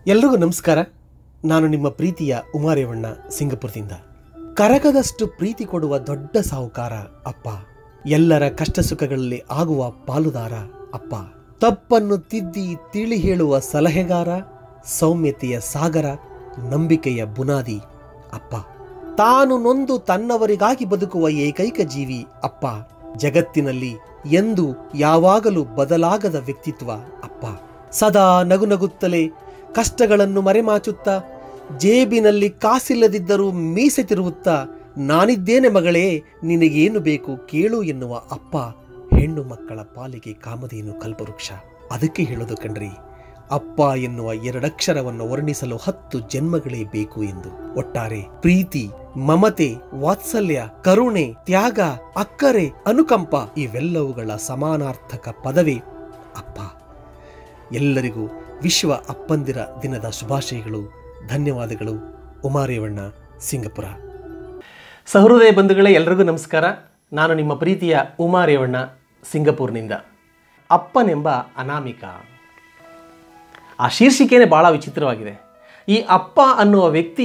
ಎಲ್ರಿಗೂ ನಮಸ್ಕಾರ ನಾನು ನಿಮ್ಮ ಪ್ರೀತಿಯ ಉಮಾರೇವಣ್ಣ ಸಿಂಗಪುರದಿಂದ ಕರಗದಷ್ಟು ಪ್ರೀತಿ ಕೊಡುವ ದೊಡ್ಡ ಸಾಹುಕಾರ ಅಪ್ಪ ಎಲ್ಲರ ಕಷ್ಟ ಸುಖಗಳಲ್ಲಿ ಆಗುವ ಪಾಲುದಾರ ಅಪ್ಪ ತಪ್ಪನ್ನು ತಿದ್ದಿ ತಿಳಿ ಹೇಳುವ ಸಲಹೆಗಾರ ಸೌಮ್ಯತೆಯ ಸಾಗರ ನಂಬಿಕೆಯ ಬುನಾದಿ ಅಪ್ಪ ತಾನು ನೊಂದು ತನ್ನವರಿಗಾಗಿ ಬದುಕುವ ಏಕೈಕ ಜೀವಿ ಅಪ್ಪ ಜಗತ್ತಿನಲ್ಲಿ ಎಂದು ಯಾವಾಗಲೂ ಬದಲಾಗದ ವ್ಯಕ್ತಿತ್ವ ಅಪ್ಪ ಸದಾ ನಗುನಗುತ್ತಲೇ ಕಷ್ಟಗಳನ್ನು ಮರೆಮಾಚುತ್ತಾ ಜೇಬಿನಲ್ಲಿ ಕಾಸಿಲ್ಲದಿದ್ದರೂ ಮೀಸೆ ತಿರುವುತ್ತಾ ನಾನಿದ್ದೇನೆ ಮಗಳೇ ನಿನಗೇನು ಬೇಕು ಕೇಳು ಎನ್ನುವ ಅಪ್ಪ ಹೆಣ್ಣು ಮಕ್ಕಳ ಪಾಲಿಗೆ ಕಾಮಧೇನು ಕಲ್ಪವೃಕ್ಷ ಅದಕ್ಕೆ ಹೇಳೋದು ಕಣ್ರಿ ಅಪ್ಪ ಎನ್ನುವ ಎರಡಕ್ಷರವನ್ನು ವರ್ಣಿಸಲು ಹತ್ತು ಜನ್ಮಗಳೇ ಬೇಕು ಎಂದು ಒಟ್ಟಾರೆ ಪ್ರೀತಿ ಮಮತೆ ವಾತ್ಸಲ್ಯ ಕರುಣೆ ತ್ಯಾಗ ಅಕ್ಕರೆ ಅನುಕಂಪ ಇವೆಲ್ಲವುಗಳ ಸಮಾನಾರ್ಥಕ ಪದವೇ ಅಪ್ಪ ಎಲ್ಲರಿಗೂ ವಿಶ್ವ ಅಪ್ಪಂದಿರ ದಿನದ ಶುಭಾಶಯಗಳು ಧನ್ಯವಾದಗಳು ಉಮಾರೇವಣ್ಣ ಸಿಂಗಪುರ ಸಹೃದಯ ಬಂಧುಗಳೇ ಎಲ್ರಿಗೂ ನಮಸ್ಕಾರ ನಾನು ನಿಮ್ಮ ಪ್ರೀತಿಯ ಉಮಾ ರೇವಣ್ಣ ಸಿಂಗಪೂರ್ನಿಂದ ಅಪ್ಪನೆಂಬ ಅನಾಮಿಕ ಆ ಶೀರ್ಷಿಕೆನೇ ಭಾಳ ವಿಚಿತ್ರವಾಗಿದೆ ಈ ಅಪ್ಪ ಅನ್ನುವ ವ್ಯಕ್ತಿ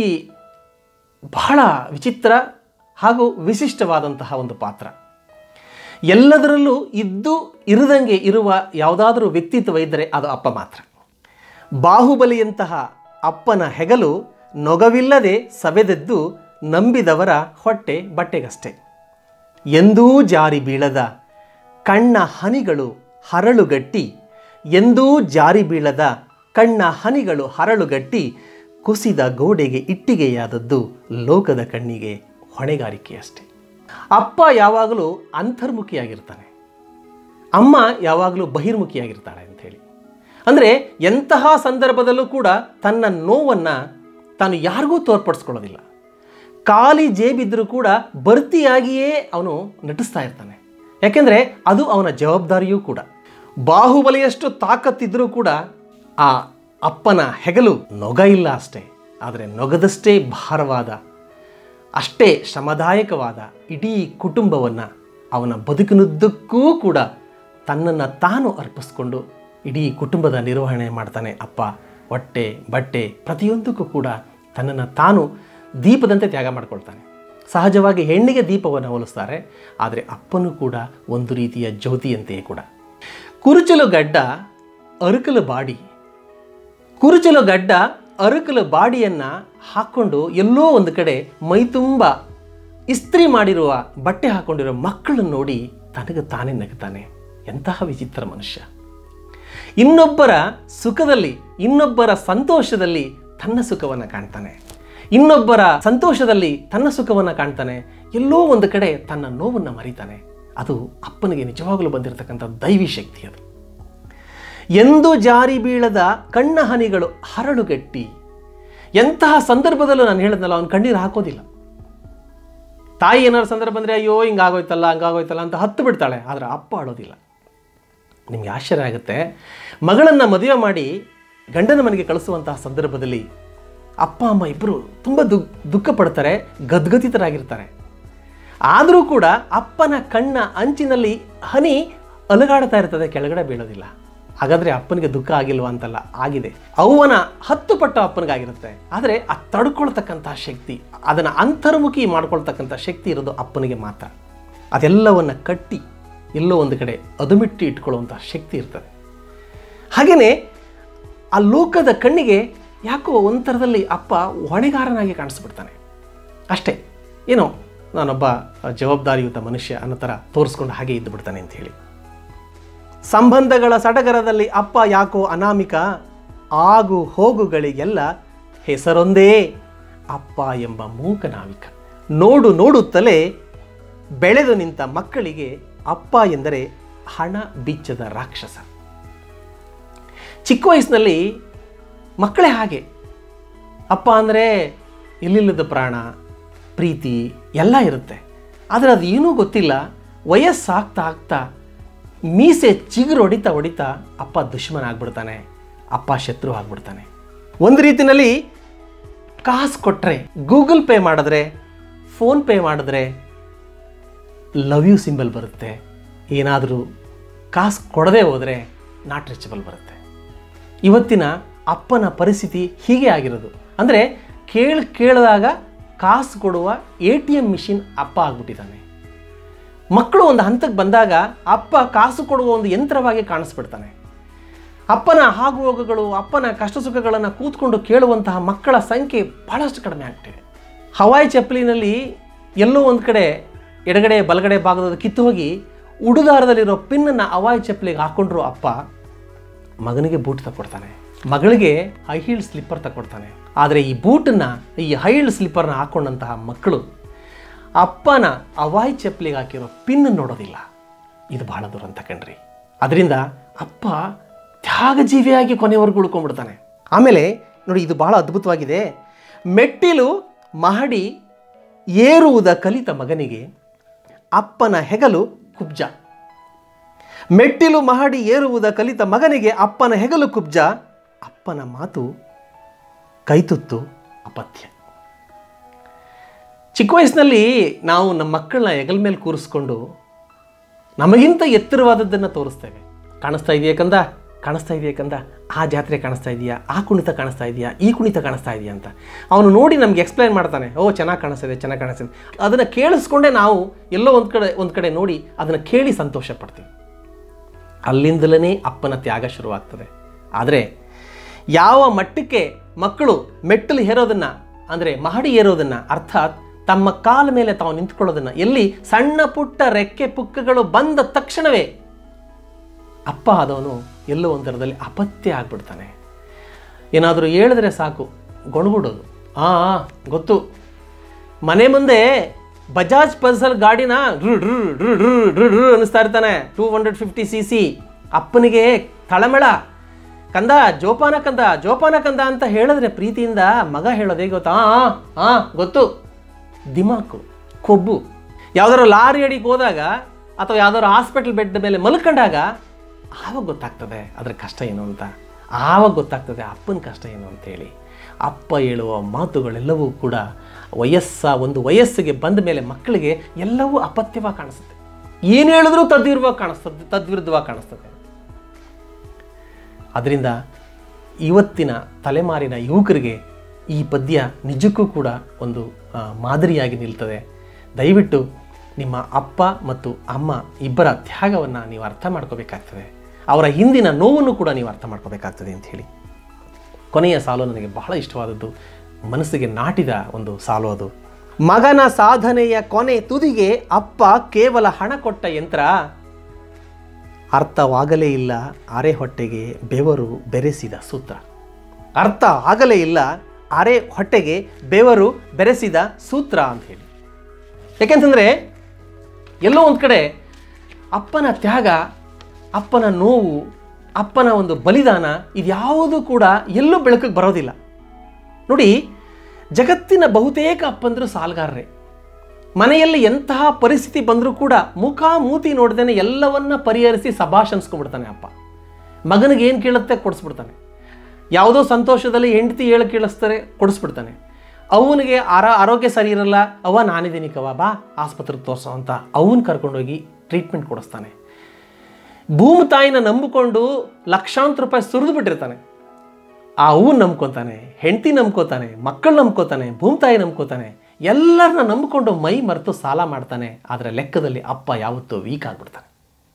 ಬಹಳ ವಿಚಿತ್ರ ಹಾಗೂ ವಿಶಿಷ್ಟವಾದಂತಹ ಒಂದು ಪಾತ್ರ ಎಲ್ಲದರಲ್ಲೂ ಇದ್ದು ಇರದಂಗೆ ಇರುವ ಯಾವುದಾದರೂ ವ್ಯಕ್ತಿತ್ವ ಇದ್ದರೆ ಅದು ಅಪ್ಪ ಮಾತ್ರ ಬಾಹುಬಲಿಯಂತಹ ಅಪ್ಪನ ಹೆಗಲು ನೊಗವಿಲ್ಲದೆ ಸವೆದೆದ್ದು ನಂಬಿದವರ ಹೊಟ್ಟೆ ಬಟ್ಟೆಗಷ್ಟೆ ಎಂದೂ ಜಾರಿ ಬೀಳದ ಕಣ್ಣ ಹನಿಗಳು ಹರಳುಗಟ್ಟಿ ಎಂದೂ ಜಾರಿ ಬೀಳದ ಕಣ್ಣ ಹನಿಗಳು ಹರಳುಗಟ್ಟಿ ಕುಸಿದ ಗೋಡೆಗೆ ಇಟ್ಟಿಗೆಯಾದದ್ದು ಲೋಕದ ಕಣ್ಣಿಗೆ ಹೊಣೆಗಾರಿಕೆಯಷ್ಟೆ ಅಪ್ಪ ಯಾವಾಗಲೂ ಅಂತರ್ಮುಖಿಯಾಗಿರ್ತಾನೆ ಅಮ್ಮ ಯಾವಾಗಲೂ ಬಹಿರ್ಮುಖಿಯಾಗಿರ್ತಾಳೆ ಅಂಥೇಳಿ ಅಂದರೆ ಎಂತಹ ಸಂದರ್ಭದಲ್ಲೂ ಕೂಡ ತನ್ನ ನೋವನ್ನು ತಾನು ಯಾರಿಗೂ ತೋರ್ಪಡಿಸ್ಕೊಳ್ಳೋದಿಲ್ಲ ಖಾಲಿ ಜೇಬಿದ್ದರೂ ಕೂಡ ಭರ್ತಿಯಾಗಿಯೇ ಅವನು ನಟಿಸ್ತಾ ಇರ್ತಾನೆ ಯಾಕೆಂದರೆ ಅದು ಅವನ ಜವಾಬ್ದಾರಿಯೂ ಕೂಡ ಬಾಹುಬಲಿಯಷ್ಟು ತಾಕತ್ತಿದ್ರೂ ಕೂಡ ಆ ಅಪ್ಪನ ಹೆಗಲು ನೊಗ ಇಲ್ಲ ಅಷ್ಟೇ ಆದರೆ ನೊಗದಷ್ಟೇ ಭಾರವಾದ ಅಷ್ಟೇ ಶ್ರಮದಾಯಕವಾದ ಇಡೀ ಕುಟುಂಬವನ್ನು ಅವನ ಬದುಕಿನುದ್ದಕ್ಕೂ ಕೂಡ ತನ್ನನ್ನು ತಾನು ಅರ್ಪಿಸ್ಕೊಂಡು ಇಡೀ ಕುಟುಂಬದ ನಿರ್ವಹಣೆ ಮಾಡ್ತಾನೆ ಅಪ್ಪ ಹೊಟ್ಟೆ ಬಟ್ಟೆ ಪ್ರತಿಯೊಂದಕ್ಕೂ ಕೂಡ ತನ್ನನ್ನು ತಾನು ದೀಪದಂತೆ ತ್ಯಾಗ ಮಾಡ್ಕೊಳ್ತಾನೆ ಸಹಜವಾಗಿ ಹೆಣ್ಣಿಗೆ ದೀಪವನ್ನು ಹೋಲಿಸ್ತಾರೆ ಆದರೆ ಅಪ್ಪನೂ ಕೂಡ ಒಂದು ರೀತಿಯ ಜ್ಯೋತಿಯಂತೆಯೇ ಕೂಡ ಕುರುಚಲು ಗಡ್ಡ ಅರುಕಲು ಬಾಡಿ ಕುರುಚಲು ಗಡ್ಡ ಅರುಕಲು ಬಾಡಿಯನ್ನು ಹಾಕ್ಕೊಂಡು ಎಲ್ಲೋ ಒಂದು ಕಡೆ ಮೈತುಂಬ ಇಸ್ತ್ರಿ ಮಾಡಿರುವ ಬಟ್ಟೆ ಹಾಕ್ಕೊಂಡಿರೋ ಮಕ್ಕಳನ್ನು ನೋಡಿ ತನಗೆ ತಾನೇ ನಗುತ್ತಾನೆ ಎಂತಹ ವಿಚಿತ್ರ ಮನುಷ್ಯ ಇನ್ನೊಬ್ಬರ ಸುಖದಲ್ಲಿ ಇನ್ನೊಬ್ಬರ ಸಂತೋಷದಲ್ಲಿ ತನ್ನ ಸುಖವನ್ನು ಕಾಣ್ತಾನೆ ಇನ್ನೊಬ್ಬರ ಸಂತೋಷದಲ್ಲಿ ತನ್ನ ಸುಖವನ್ನು ಕಾಣ್ತಾನೆ ಎಲ್ಲೋ ಒಂದು ಕಡೆ ತನ್ನ ನೋವನ್ನು ಮರಿತಾನೆ ಅದು ಅಪ್ಪನಿಗೆ ನಿಜವಾಗಲೂ ಬಂದಿರತಕ್ಕಂಥ ದೈವಿ ಶಕ್ತಿ ಅದು ಎಂದು ಜಾರಿ ಬೀಳದ ಕಣ್ಣ ಹನಿಗಳು ಹರಳುಗಟ್ಟಿ ಎಂತಹ ಸಂದರ್ಭದಲ್ಲೂ ನಾನು ಹೇಳಿದ್ನಲ್ಲ ಅವನು ಕಣ್ಣೀರು ಹಾಕೋದಿಲ್ಲ ತಾಯಿ ಏನಾದ್ರು ಸಂದರ್ಭ ಬಂದರೆ ಅಯ್ಯೋ ಹಿಂಗಾಗೋಯ್ತಲ್ಲ ಹಂಗಾಗೋಯ್ತಲ್ಲ ಅಂತ ಹತ್ತು ಬಿಡ್ತಾಳೆ ಆದರೆ ಅಪ್ಪ ಆಡೋದಿಲ್ಲ ನಿಮಗೆ ಆಶ್ಚರ್ಯ ಆಗುತ್ತೆ ಮಗಳನ್ನು ಮದುವೆ ಮಾಡಿ ಗಂಡನ ಮನೆಗೆ ಕಳಿಸುವಂತಹ ಸಂದರ್ಭದಲ್ಲಿ ಅಪ್ಪ ಅಮ್ಮ ಇಬ್ಬರು ತುಂಬ ದು ದುಃಖ ಪಡ್ತಾರೆ ಗದ್ಗದಿತರಾಗಿರ್ತಾರೆ ಆದರೂ ಕೂಡ ಅಪ್ಪನ ಕಣ್ಣ ಅಂಚಿನಲ್ಲಿ ಹನಿ ಅಲುಗಾಡ್ತಾ ಇರ್ತದೆ ಕೆಳಗಡೆ ಬೀಳೋದಿಲ್ಲ ಹಾಗಾದರೆ ಅಪ್ಪನಿಗೆ ದುಃಖ ಆಗಿಲ್ವಾ ಅಂತಲ್ಲ ಆಗಿದೆ ಅವ್ವನ ಹತ್ತು ಪಟ್ಟು ಅಪ್ಪನಿಗಾಗಿರುತ್ತೆ ಆದರೆ ಆ ತಡ್ಕೊಳ್ತಕ್ಕಂಥ ಶಕ್ತಿ ಅದನ್ನು ಅಂತರ್ಮುಖಿ ಮಾಡ್ಕೊಳ್ತಕ್ಕಂಥ ಶಕ್ತಿ ಇರೋದು ಅಪ್ಪನಿಗೆ ಮಾತ್ರ ಅದೆಲ್ಲವನ್ನು ಕಟ್ಟಿ ಎಲ್ಲೋ ಒಂದು ಕಡೆ ಅದುಮಿಟ್ಟು ಇಟ್ಕೊಳ್ಳುವಂಥ ಶಕ್ತಿ ಇರ್ತದೆ ಹಾಗೆಯೇ ಆ ಲೋಕದ ಕಣ್ಣಿಗೆ ಯಾಕೋ ಒಂಥರದಲ್ಲಿ ಅಪ್ಪ ಹೊಣೆಗಾರನಾಗಿ ಕಾಣಿಸ್ಬಿಡ್ತಾನೆ ಅಷ್ಟೇ ಏನೋ ನಾನೊಬ್ಬ ಜವಾಬ್ದಾರಿಯುತ ಮನುಷ್ಯ ಅನ್ನೋ ಥರ ತೋರಿಸ್ಕೊಂಡು ಹಾಗೆ ಇದ್ದು ಬಿಡ್ತಾನೆ ಅಂತ ಹೇಳಿ ಸಂಬಂಧಗಳ ಸಡಗರದಲ್ಲಿ ಅಪ್ಪ ಯಾಕೋ ಅನಾಮಿಕ ಆಗು ಹೋಗುಗಳಿಗೆಲ್ಲ ಹೆಸರೊಂದೇ ಅಪ್ಪ ಎಂಬ ಮೂಕನಾವಿಕ ನೋಡು ನೋಡುತ್ತಲೇ ಬೆಳೆದು ನಿಂತ ಮಕ್ಕಳಿಗೆ ಅಪ್ಪ ಎಂದರೆ ಹಣ ಬಿಚ್ಚದ ರಾಕ್ಷಸ ಚಿಕ್ಕ ವಯಸ್ಸಿನಲ್ಲಿ ಮಕ್ಕಳೇ ಹಾಗೆ ಅಪ್ಪ ಅಂದರೆ ಇಲ್ಲಿಲ್ಲದ ಪ್ರಾಣ ಪ್ರೀತಿ ಎಲ್ಲ ಇರುತ್ತೆ ಆದರೆ ಅದು ಏನೂ ಗೊತ್ತಿಲ್ಲ ವಯಸ್ಸಾಗ್ತಾ ಆಗ್ತಾ ಮೀಸೆ ಚಿಗುರು ಹೊಡಿತಾ ಹೊಡಿತಾ ಅಪ್ಪ ದುಶ್ಮನ ಆಗ್ಬಿಡ್ತಾನೆ ಅಪ್ಪ ಶತ್ರು ಆಗ್ಬಿಡ್ತಾನೆ ಒಂದು ರೀತಿಯಲ್ಲಿ ಕಾಸು ಕೊಟ್ಟರೆ ಗೂಗಲ್ ಪೇ ಮಾಡಿದ್ರೆ ಫೋನ್ ಪೇ ಮಾಡಿದ್ರೆ ಲವ್ ಯು ಸಿಂಬಲ್ ಬರುತ್ತೆ ಏನಾದರೂ ಕಾಸು ಕೊಡದೆ ಹೋದರೆ ನಾಟ್ ರೀಚಬಲ್ ಬರುತ್ತೆ ಇವತ್ತಿನ ಅಪ್ಪನ ಪರಿಸ್ಥಿತಿ ಹೀಗೆ ಆಗಿರೋದು ಅಂದರೆ ಕೇಳಿ ಕೇಳಿದಾಗ ಕಾಸು ಕೊಡುವ ಎ ಟಿ ಎಮ್ ಮಿಷಿನ್ ಅಪ್ಪ ಆಗ್ಬಿಟ್ಟಿದ್ದಾನೆ ಮಕ್ಕಳು ಒಂದು ಹಂತಕ್ಕೆ ಬಂದಾಗ ಅಪ್ಪ ಕಾಸು ಕೊಡುವ ಒಂದು ಯಂತ್ರವಾಗಿ ಕಾಣಿಸ್ಬಿಡ್ತಾನೆ ಅಪ್ಪನ ಆಗು ಹೋಗುಗಳು ಅಪ್ಪನ ಕಷ್ಟ ಸುಖಗಳನ್ನು ಕೂತ್ಕೊಂಡು ಕೇಳುವಂತಹ ಮಕ್ಕಳ ಸಂಖ್ಯೆ ಬಹಳಷ್ಟು ಕಡಿಮೆ ಆಗ್ತಿದೆ ಹವಾಯಿ ಚಪ್ಪಲಿನಲ್ಲಿ ಎಲ್ಲೋ ಒಂದು ಕಡೆ ಎಡಗಡೆ ಬಲಗಡೆ ಭಾಗದ ಕಿತ್ತು ಹೋಗಿ ಉಡುದಾರದಲ್ಲಿರೋ ಪಿನ್ನನ್ನು ಹವಾಯಿ ಚಪ್ಪಲಿಗೆ ಹಾಕೊಂಡ್ರು ಅಪ್ಪ ಮಗನಿಗೆ ಬೂಟ್ ತಗೊಡ್ತಾನೆ ಮಗಳಿಗೆ ಹೈ ಹೀಲ್ ಸ್ಲಿಪ್ಪರ್ ತಗೊಡ್ತಾನೆ ಆದರೆ ಈ ಬೂಟನ್ನು ಈ ಹೈ ಹೀಲ್ ಸ್ಲಿಪ್ಪರ್ನ ಹಾಕೊಂಡಂತಹ ಮಕ್ಕಳು ಅಪ್ಪನ ಅವಾಯ್ ಚಪ್ಪಲಿಗೆ ಹಾಕಿರೋ ಪಿನ್ ನೋಡೋದಿಲ್ಲ ಇದು ಬಹಳ ದುರಂತ ಕಣ್ರಿ ಅದರಿಂದ ಅಪ್ಪ ತ್ಯಾಗಜೀವಿಯಾಗಿ ಕೊನೆವರೆಗೂ ಉಳ್ಕೊಂಡ್ಬಿಡ್ತಾನೆ ಆಮೇಲೆ ನೋಡಿ ಇದು ಬಹಳ ಅದ್ಭುತವಾಗಿದೆ ಮೆಟ್ಟಿಲು ಮಹಡಿ ಏರುವುದ ಕಲಿತ ಮಗನಿಗೆ ಅಪ್ಪನ ಹೆಗಲು ಕುಬ್ಜ ಮೆಟ್ಟಿಲು ಮಹಡಿ ಏರುವುದ ಕಲಿತ ಮಗನಿಗೆ ಅಪ್ಪನ ಹೆಗಲು ಕುಬ್ಜ ಅಪ್ಪನ ಮಾತು ಕೈತುತ್ತು ಅಪಥ್ಯ ಚಿಕ್ಕ ವಯಸ್ಸಿನಲ್ಲಿ ನಾವು ನಮ್ಮ ಮಕ್ಕಳನ್ನ ಹೆಗಲ ಮೇಲೆ ಕೂರಿಸ್ಕೊಂಡು ನಮಗಿಂತ ಎತ್ತರವಾದದ್ದನ್ನು ತೋರಿಸ್ತೇವೆ ಕಾಣಿಸ್ತಾ ಇದೆಯಾ ಕಂದ ಕಾಣಿಸ್ತಾ ಇದೆಯಾ ಕಂದ ಆ ಜಾತ್ರೆ ಕಾಣಿಸ್ತಾ ಇದೆಯಾ ಆ ಕುಣಿತ ಕಾಣಿಸ್ತಾ ಇದೆಯಾ ಈ ಕುಣಿತ ಕಾಣಿಸ್ತಾ ಇದೆಯಾ ಅಂತ ಅವನು ನೋಡಿ ನಮ್ಗೆ ಎಕ್ಸ್ಪ್ಲೈನ್ ಮಾಡ್ತಾನೆ ಓ ಚೆನ್ನಾಗಿ ಕಾಣಿಸ್ತಿದೆ ಚೆನ್ನಾಗಿ ಕಾಣಿಸ್ತಿದೆ ಅದನ್ನು ಕೇಳಿಸ್ಕೊಂಡೇ ನಾವು ಎಲ್ಲೋ ಒಂದು ಕಡೆ ಒಂದು ಕಡೆ ನೋಡಿ ಅದನ್ನು ಕೇಳಿ ಸಂತೋಷ ಪಡ್ತೀವಿ ಅಲ್ಲಿಂದಲೇ ಅಪ್ಪನ ತ್ಯಾಗ ಶುರುವಾಗ್ತದೆ ಆದರೆ ಯಾವ ಮಟ್ಟಕ್ಕೆ ಮಕ್ಕಳು ಮೆಟ್ಟಲು ಹೇರೋದನ್ನು ಅಂದರೆ ಮಹಡಿ ಏರೋದನ್ನು ಅರ್ಥಾತ್ ತಮ್ಮ ಕಾಲ ಮೇಲೆ ತಾವು ನಿಂತ್ಕೊಳ್ಳೋದನ್ನು ಎಲ್ಲಿ ಸಣ್ಣ ಪುಟ್ಟ ರೆಕ್ಕೆ ಪುಕ್ಕಗಳು ಬಂದ ತಕ್ಷಣವೇ ಅಪ್ಪ ಆದವನು ಎಲ್ಲೋ ಒಂದರದಲ್ಲಿ ಅಪತ್ಯ ಆಗ್ಬಿಡ್ತಾನೆ ಏನಾದರೂ ಹೇಳಿದ್ರೆ ಸಾಕು ಗೊಣಗುಡೋದು ಆ ಆ, ಗೊತ್ತು ಮನೆ ಮುಂದೆ ಬಜಾಜ್ ಪಲ್ಸರ್ ಗಾಡಿನ ಡ್ರು ಡ್ರು ಡ್ರು ಡ್ರು ಡ್ರು ಡ್ರು ಅನ್ನಿಸ್ತಾ ಇರ್ತಾನೆ two hundred fifty C C ಅಪ್ಪನಿಗೆ ತಳಮಳ ಕಂದ ಜೋಪಾನ ಕಂದ ಜೋಪಾನ ಕಂದ ಅಂತ ಹೇಳಿದ್ರೆ ಪ್ರೀತಿಯಿಂದ ಮಗ ಹೇಳೋದು ಹೇಗೆ ಗೊತ್ತಾ ಆ ಆ ಗೊತ್ತು ದಿಮಾಕು ಕೊಬ್ಬು ಯಾವ್ದಾದ್ರು ಲಾರಿ ಅಡಿಗೆ ಹೋದಾಗ ಅಥವಾ ಯಾವ್ದಾದ್ರು ಹಾಸ್ಪಿಟಲ್ ಬೆಡ್ ಮೇಲೆ ಮಲ್ಕೊಂಡಾಗ ಆವಾಗ ಗೊತ್ತಾಗ್ತದೆ ಅದ್ರ ಕಷ್ಟ ಏನು ಅಂತ ಆವಾಗ ಗೊತ್ತಾಗ್ತದೆ ಅಪ್ಪನ ಕಷ್ಟ ಏನು ಅಂತೇಳಿ ಅಪ್ಪ ಹೇಳುವ ಮಾತುಗಳೆಲ್ಲವೂ ಕೂಡ ವಯಸ್ಸ ಒಂದು ವಯಸ್ಸಿಗೆ ಬಂದ ಮೇಲೆ ಮಕ್ಕಳಿಗೆ ಎಲ್ಲವೂ ಅಪತ್ಯವಾಗಿ ಕಾಣಿಸುತ್ತೆ ಏನು ಹೇಳಿದ್ರೂ ತದ್ವಿರುವಾಗಿ ಕಾಣಿಸ್ತದೆ ತದ್ವಿರುದ್ಧವಾಗಿ ಕಾಣಿಸ್ತದೆ ಅದರಿಂದ ಇವತ್ತಿನ ತಲೆಮಾರಿನ ಯುವಕರಿಗೆ ಈ ಪದ್ಯ ನಿಜಕ್ಕೂ ಕೂಡ ಒಂದು ಆ, ಮಾದರಿಯಾಗಿ ನಿಲ್ತದೆ ದಯವಿಟ್ಟು ನಿಮ್ಮ ಅಪ್ಪ ಮತ್ತು ಅಮ್ಮ ಇಬ್ಬರ ತ್ಯಾಗವನ್ನು ನೀವು ಅರ್ಥ ಮಾಡ್ಕೋಬೇಕಾಗ್ತದೆ ಅವರ ಹಿಂದಿನ ನೋವನ್ನು ಕೂಡ ನೀವು ಅರ್ಥ ಮಾಡ್ಕೋಬೇಕಾಗ್ತದೆ ಅಂತ ಹೇಳಿ ಕೊನೆಯ ಸಾಲು ನನಗೆ ಬಹಳ ಇಷ್ಟವಾದದ್ದು ಮನಸ್ಸಿಗೆ ನಾಟಿದ ಒಂದು ಸಾಲು ಅದು ಮಗನ ಸಾಧನೆಯ ಕೊನೆ ತುದಿಗೆ ಅಪ್ಪ ಕೇವಲ ಹಣ ಕೊಟ್ಟ ಯಂತ್ರ ಅರ್ಥವಾಗಲೇ ಇಲ್ಲ ಅರೆ ಹೊಟ್ಟೆಗೆ ಬೆವರು ಬೆರೆಸಿದ ಸೂತ್ರ ಅರ್ಥ ಆಗಲೇ ಇಲ್ಲ ಅರೆ ಹೊಟ್ಟೆಗೆ ಬೆವರು ಬೆರೆಸಿದ ಸೂತ್ರ ಅಂತ ಹೇಳಿ ಯಾಕೆಂತಂದರೆ ಎಲ್ಲೋ ಒಂದು ಕಡೆ ಅಪ್ಪನ ತ್ಯಾಗ ಅಪ್ಪನ ನೋವು ಅಪ್ಪನ ಒಂದು ಬಲಿದಾನ ಇದ್ಯಾವುದೂ ಕೂಡ ಎಲ್ಲೂ ಬೆಳಕಿಗೆ ಬರೋದಿಲ್ಲ ನೋಡಿ ಜಗತ್ತಿನ ಬಹುತೇಕ ಅಪ್ಪಂದರು ಸಾಲಗಾರರೇ ಮನೆಯಲ್ಲಿ ಎಂತಹ ಪರಿಸ್ಥಿತಿ ಬಂದರೂ ಕೂಡ ಮುಖ ಮೂತಿ ನೋಡ್ದೇನೆ ಎಲ್ಲವನ್ನ ಪರಿಹರಿಸಿ ಸಭಾಷ್ ಅನ್ಸ್ಕೊಂಡ್ಬಿಡ್ತಾನೆ ಅಪ್ಪ ಮಗನಿಗೆ ಏನು ಕೇಳುತ್ತೆ ಕೊಡಿಸ್ಬಿಡ್ತಾನೆ ಯಾವುದೋ ಸಂತೋಷದಲ್ಲಿ ಹೆಂಡತಿ ಹೇಳಿ ಕೇಳಿಸ್ತಾರೆ ಕೊಡಿಸ್ಬಿಡ್ತಾನೆ ಅವನಿಗೆ ಆರ ಆರೋಗ್ಯ ಸರಿ ಇರಲ್ಲ ಅವ್ವ ನಾನಿದ್ದೀನಿ ಕವ ಬಾ ಆಸ್ಪತ್ರೆಗೆ ತೋರಿಸೋ ಅಂತ ಅವನ್ ಕರ್ಕೊಂಡೋಗಿ ಟ್ರೀಟ್ಮೆಂಟ್ ಕೊಡಿಸ್ತಾನೆ ಭೂಮಿ ತಾಯಿನ ನಂಬಿಕೊಂಡು ಲಕ್ಷಾಂತರ ರೂಪಾಯಿ ಸುರಿದು ಬಿಟ್ಟಿರ್ತಾನೆ ಆ ಹೂವು ನಂಬ್ಕೊತಾನೆ ಹೆಂಡತಿ ನಂಬ್ಕೋತಾನೆ ಮಕ್ಕಳು ನಂಬ್ಕೋತಾನೆ ಭೂಮಿ ತಾಯಿ ನಂಬ್ಕೋತಾನೆ ಎಲ್ಲರನ್ನ ನಂಬಿಕೊಂಡು ಮೈ ಮರೆತು ಸಾಲ ಮಾಡ್ತಾನೆ ಆದರೆ ಲೆಕ್ಕದಲ್ಲಿ ಅಪ್ಪ ಯಾವತ್ತೂ ವೀಕ್ ಆಗಿಬಿಡ್ತಾನೆ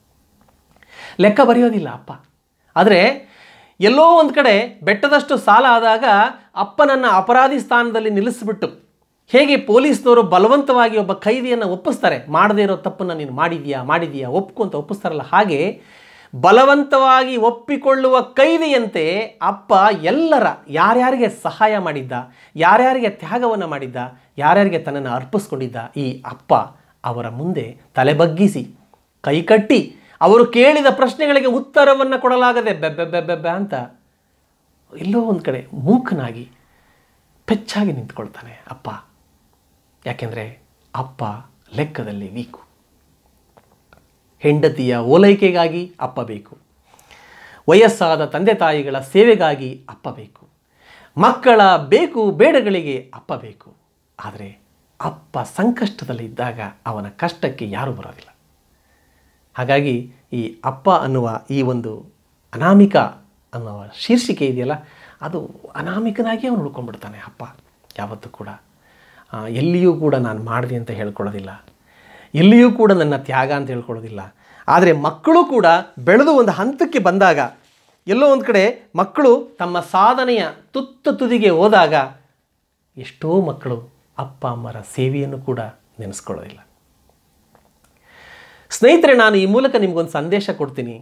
ಲೆಕ್ಕ ಬರೆಯೋದಿಲ್ಲ ಅಪ್ಪ ಆದರೆ ಎಲ್ಲೋ ಒಂದು ಕಡೆ ಬೆಟ್ಟದಷ್ಟು ಸಾಲ ಆದಾಗ ಅಪ್ಪನನ್ನು ಅಪರಾಧಿ ಸ್ಥಾನದಲ್ಲಿ ನಿಲ್ಲಿಸ್ಬಿಟ್ಟು ಹೇಗೆ ಪೊಲೀಸ್ನವರು ಬಲವಂತವಾಗಿ ಒಬ್ಬ ಖೈದಿಯನ್ನು ಒಪ್ಪಿಸ್ತಾರೆ ಮಾಡದೇ ಇರೋ ತಪ್ಪನ್ನು ನೀನು ಮಾಡಿದೀಯಾ ಮಾಡಿದೀಯಾ ಒಪ್ಕು ಅಂತ ಒಪ್ಪಿಸ್ತಾರಲ್ಲ ಹಾಗೆ ಬಲವಂತವಾಗಿ ಒಪ್ಪಿಕೊಳ್ಳುವ ಕೈದಿಯಂತೆ ಅಪ್ಪ ಎಲ್ಲರ ಯಾರ್ಯಾರಿಗೆ ಸಹಾಯ ಮಾಡಿದ್ದ ಯಾರ್ಯಾರಿಗೆ ತ್ಯಾಗವನ್ನು ಮಾಡಿದ್ದ ಯಾರ್ಯಾರಿಗೆ ತನ್ನನ್ನು ಅರ್ಪಿಸ್ಕೊಂಡಿದ್ದ ಈ ಅಪ್ಪ ಅವರ ಮುಂದೆ ತಲೆ ಬಗ್ಗಿಸಿ ಕೈಕಟ್ಟಿ ಅವರು ಕೇಳಿದ ಪ್ರಶ್ನೆಗಳಿಗೆ ಉತ್ತರವನ್ನು ಕೊಡಲಾಗದೆ ಬೆಬ್ಬೆ ಬೆಬ್ಬೆ ಅಂತ ಎಲ್ಲೋ ಒಂದು ಕಡೆ ಮೂಕನಾಗಿ ಪೆಚ್ಚಾಗಿ ನಿಂತ್ಕೊಳ್ತಾನೆ ಅಪ್ಪ ಯಾಕೆಂದರೆ ಅಪ್ಪ ಲೆಕ್ಕದಲ್ಲಿ ವೀಕು ಹೆಂಡತಿಯ ಓಲೈಕೆಗಾಗಿ ಅಪ್ಪ ಬೇಕು ವಯಸ್ಸಾದ ತಂದೆ ತಾಯಿಗಳ ಸೇವೆಗಾಗಿ ಅಪ್ಪ ಬೇಕು ಮಕ್ಕಳ ಬೇಕು ಬೇಡಗಳಿಗೆ ಅಪ್ಪ ಬೇಕು ಆದರೆ ಅಪ್ಪ ಸಂಕಷ್ಟದಲ್ಲಿದ್ದಾಗ ಅವನ ಕಷ್ಟಕ್ಕೆ ಯಾರೂ ಬರೋದಿಲ್ಲ ಹಾಗಾಗಿ ಈ ಅಪ್ಪ ಅನ್ನುವ ಈ ಒಂದು ಅನಾಮಿಕ ಅನ್ನುವ ಶೀರ್ಷಿಕೆ ಇದೆಯಲ್ಲ ಅದು ಅನಾಮಿಕನಾಗಿ ಅವನು ಉಳ್ಕೊಂಡ್ಬಿಡ್ತಾನೆ ಅಪ್ಪ ಯಾವತ್ತೂ ಕೂಡ ಆ, ಎಲ್ಲಿಯೂ ಕೂಡ ನಾನು ಮಾಡಿದೆ ಅಂತ ಹೇಳ್ಕೊಳ್ಳೋದಿಲ್ಲ ಎಲ್ಲಿಯೂ ಕೂಡ ನನ್ನ ತ್ಯಾಗ ಅಂತ ಹೇಳ್ಕೊಳ್ಳೋದಿಲ್ಲ ಆದರೆ ಮಕ್ಕಳು ಕೂಡ ಬೆಳೆದು ಒಂದು ಹಂತಕ್ಕೆ ಬಂದಾಗ ಎಲ್ಲೋ ಒಂದು ಕಡೆ ಮಕ್ಕಳು ತಮ್ಮ ಸಾಧನೆಯ ತುತ್ತ ತುದಿಗೆ ಹೋದಾಗ ಎಷ್ಟೋ ಮಕ್ಕಳು ಅಪ್ಪ ಅಮ್ಮರ ಸೇವೆಯನ್ನು ಕೂಡ ನೆನೆಸ್ಕೊಳ್ಳೋದಿಲ್ಲ ಸ್ನೇಹಿತರೆ ನಾನು ಈ ಮೂಲಕ ನಿಮಗೊಂದು ಸಂದೇಶ ಕೊಡ್ತೀನಿ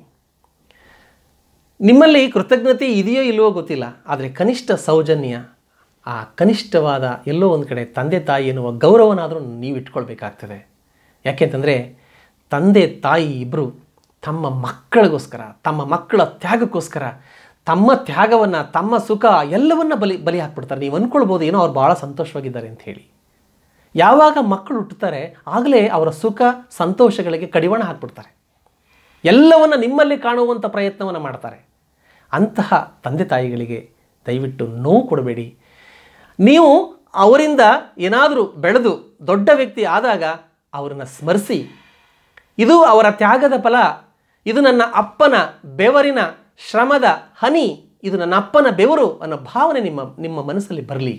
ನಿಮ್ಮಲ್ಲಿ ಕೃತಜ್ಞತೆ ಇದೆಯೋ ಇಲ್ಲವೋ ಗೊತ್ತಿಲ್ಲ ಆದರೆ ಕನಿಷ್ಠ ಸೌಜನ್ಯ ಆ ಕನಿಷ್ಠವಾದ ಎಲ್ಲೋ ಒಂದು ಕಡೆ ತಂದೆ ತಾಯಿ ಎನ್ನುವ ಗೌರವನಾದರೂ ನೀವು ಇಟ್ಕೊಳ್ಬೇಕಾಗ್ತದೆ ಯಾಕೆಂತಂದರೆ ತಂದೆ ತಾಯಿ ಇಬ್ಬರು ತಮ್ಮ ಮಕ್ಕಳಿಗೋಸ್ಕರ ತಮ್ಮ ಮಕ್ಕಳ ತ್ಯಾಗಕ್ಕೋಸ್ಕರ ತಮ್ಮ ತ್ಯಾಗವನ್ನು ತಮ್ಮ ಸುಖ ಎಲ್ಲವನ್ನ ಬಲಿ ಬಲಿ ಹಾಕ್ಬಿಡ್ತಾರೆ ನೀವು ಅಂದ್ಕೊಳ್ಬೋದು ಏನೋ ಅವ್ರು ಭಾಳ ಸಂತೋಷವಾಗಿದ್ದಾರೆ ಅಂತ ಹೇಳಿ ಯಾವಾಗ ಮಕ್ಕಳು ಹುಟ್ಟುತ್ತಾರೆ ಆಗಲೇ ಅವರ ಸುಖ ಸಂತೋಷಗಳಿಗೆ ಕಡಿವಾಣ ಹಾಕ್ಬಿಡ್ತಾರೆ ಎಲ್ಲವನ್ನು ನಿಮ್ಮಲ್ಲಿ ಕಾಣುವಂಥ ಪ್ರಯತ್ನವನ್ನು ಮಾಡ್ತಾರೆ ಅಂತಹ ತಂದೆ ತಾಯಿಗಳಿಗೆ ದಯವಿಟ್ಟು ನೋವು ಕೊಡಬೇಡಿ ನೀವು ಅವರಿಂದ ಏನಾದರೂ ಬೆಳೆದು ದೊಡ್ಡ ವ್ಯಕ್ತಿ ಆದಾಗ ಅವರನ್ನು ಸ್ಮರಿಸಿ ಇದು ಅವರ ತ್ಯಾಗದ ಫಲ ಇದು ನನ್ನ ಅಪ್ಪನ ಬೆವರಿನ ಶ್ರಮದ ಹನಿ ಇದು ನನ್ನ ಅಪ್ಪನ ಬೆವರು ಅನ್ನೋ ಭಾವನೆ ನಿಮ್ಮ ನಿಮ್ಮ ಮನಸ್ಸಲ್ಲಿ ಬರಲಿ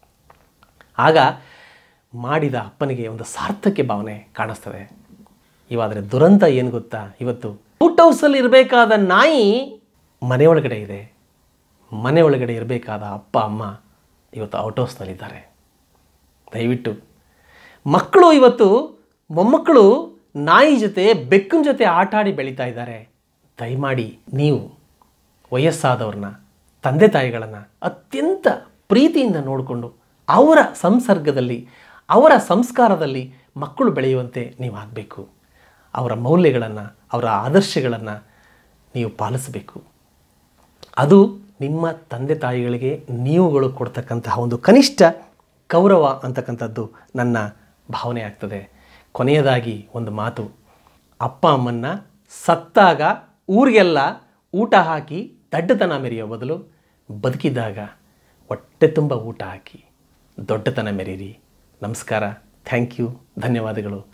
ಆಗ ಮಾಡಿದ ಅಪ್ಪನಿಗೆ ಒಂದು ಸಾರ್ಥಕ್ಯ ಭಾವನೆ ಕಾಣಿಸ್ತದೆ ಇವಾದರೆ ದುರಂತ ಏನು ಗೊತ್ತಾ ಇವತ್ತು ಔಟ್ ಹೌಸಲ್ಲಿ ಇರಬೇಕಾದ ನಾಯಿ ಮನೆಯೊಳಗಡೆ ಇದೆ ಮನೆ ಒಳಗಡೆ ಇರಬೇಕಾದ ಅಪ್ಪ ಅಮ್ಮ ಇವತ್ತು ಔಟ್ ಹೌಸ್ನಲ್ಲಿದ್ದಾರೆ ದಯವಿಟ್ಟು ಮಕ್ಕಳು ಇವತ್ತು ಮೊಮ್ಮಕ್ಕಳು ನಾಯಿ ಜೊತೆ ಬೆಕ್ಕಿನ ಜೊತೆ ಆಟ ಆಡಿ ಬೆಳೀತಾ ಇದ್ದಾರೆ ದಯಮಾಡಿ ನೀವು ವಯಸ್ಸಾದವ್ರನ್ನ ತಂದೆ ತಾಯಿಗಳನ್ನು ಅತ್ಯಂತ ಪ್ರೀತಿಯಿಂದ ನೋಡಿಕೊಂಡು ಅವರ ಸಂಸರ್ಗದಲ್ಲಿ ಅವರ ಸಂಸ್ಕಾರದಲ್ಲಿ ಮಕ್ಕಳು ಬೆಳೆಯುವಂತೆ ನೀವು ಆಗಬೇಕು ಅವರ ಮೌಲ್ಯಗಳನ್ನು ಅವರ ಆದರ್ಶಗಳನ್ನು ನೀವು ಪಾಲಿಸಬೇಕು ಅದು ನಿಮ್ಮ ತಂದೆ ತಾಯಿಗಳಿಗೆ ನೀವುಗಳು ಕೊಡ್ತಕ್ಕಂತಹ ಒಂದು ಕನಿಷ್ಠ ಗೌರವ ಅಂತಕ್ಕಂಥದ್ದು ನನ್ನ ಭಾವನೆ ಆಗ್ತದೆ ಕೊನೆಯದಾಗಿ ಒಂದು ಮಾತು ಅಪ್ಪ ಅಮ್ಮನ್ನ ಸತ್ತಾಗ ಊರಿಗೆಲ್ಲ ಊಟ ಹಾಕಿ ದಡ್ಡತನ ಮೆರೆಯೋ ಬದಲು ಬದುಕಿದ್ದಾಗ ಹೊಟ್ಟೆ ತುಂಬ ಊಟ ಹಾಕಿ ದೊಡ್ಡತನ ಮೆರೀರಿ ನಮಸ್ಕಾರ ಥ್ಯಾಂಕ್ ಯು ಧನ್ಯವಾದಗಳು